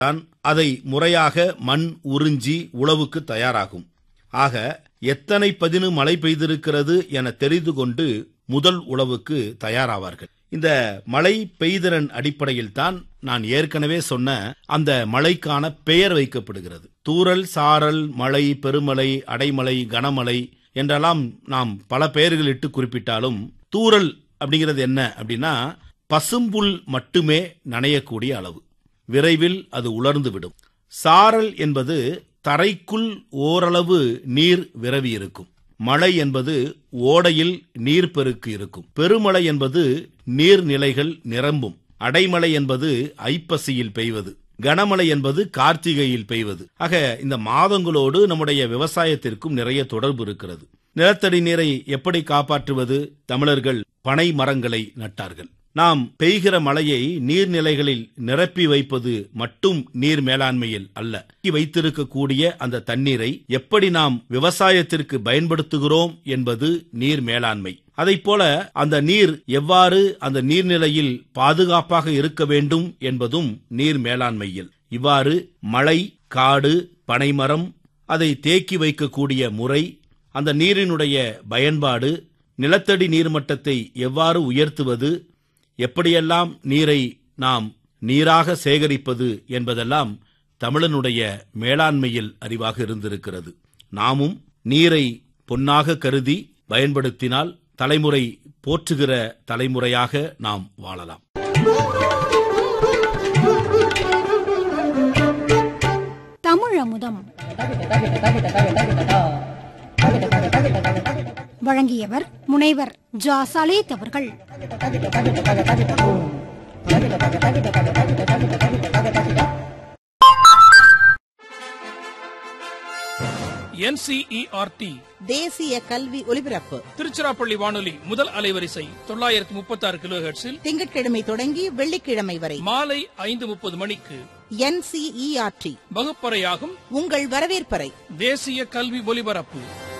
தான் அதை முறையாக மண் உறிஞ்சி உழவுக்கு தயாராகும் ஆக எத்தனை பதினு மழை பெய்திருக்கிறது என தெரிந்து கொண்டு முதல் உழவுக்கு தயாராவார்கள் இந்த மழை பெய்திறன் அடிப்படையில் தான் நான் ஏற்கனவே சொன்ன அந்த மழைக்கான பெயர் வைக்கப்படுகிறது தூறல் சாரல் மழை பெருமழை அடைமழை கனமழை என்றெல்லாம் நாம் பல பெயர்கள் இட்டு குறிப்பிட்டாலும் தூறல் அப்படிங்கிறது என்ன அப்படின்னா பசும்புல் மட்டுமே நனையக்கூடிய அளவு விரைவில் அது உலர்ந்துவிடும் சாரல் என்பது தரைக்குள் ஓரளவு நீர் விரவி இருக்கும் மழை என்பது ஓடையில் நீர்ப்பெருக்கு இருக்கும் பெருமழை என்பது நீர்நிலைகள் நிரம்பும் அடைமழை என்பது ஐப்பசியில் பெய்வது கனமழை என்பது கார்த்திகையில் பெய்வது ஆக இந்த மாதங்களோடு நம்முடைய விவசாயத்திற்கும் நிறைய தொடர்பு இருக்கிறது நிலத்தடி நீரை எப்படி காப்பாற்றுவது தமிழர்கள் பனை மரங்களை நட்டார்கள் நாம் பெய்கிற மழையை நீர்நிலைகளில் நிரப்பி வைப்பது மட்டும் நீர் மேலாண்மையில் அல்ல வைத்திருக்கக்கூடிய அந்த தண்ணீரை எப்படி நாம் விவசாயத்திற்கு பயன்படுத்துகிறோம் என்பது நீர் மேலாண்மை அதைப் போல அந்த நீர் எவ்வாறு அந்த நீர்நிலையில் பாதுகாப்பாக இருக்க வேண்டும் என்பதும் நீர் மேலாண்மையில் இவ்வாறு மழை காடு பனைமரம் அதை தேக்கி வைக்கக்கூடிய முறை அந்த நீரினுடைய பயன்பாடு நிலத்தடி நீர்மட்டத்தை எவ்வாறு உயர்த்துவது எப்படியெல்லாம் நீரை நாம் நீராக சேகரிப்பது என்பதெல்லாம் தமிழனுடைய மேலாண்மையில் அறிவாக இருந்திருக்கிறது நாமும் நீரை பொன்னாக கருதி பயன்படுத்தினால் தலைமுறை போற்றுகிற தலைமுறையாக நாம் வாழலாம் தமிழமுதம் வழங்கியவர் முனைவர் ஜா சலேத் அவர்கள் என்சிஇஆர்டி தேசிய கல்வி ஒலிபரப்பு திருச்சிராப்பள்ளி வானொலி முதல் அலைவரிசை தொள்ளாயிரத்தி முப்பத்தி ஆறு கிலோ திங்கட்கிழமை தொடங்கி வெள்ளிக்கிழமை வரை மாலை ஐந்து முப்பது மணிக்கு என்சிஇஆர்டி வகுப்பறையாகும் உங்கள் வரவேற்பறை தேசிய கல்வி ஒலிபரப்பு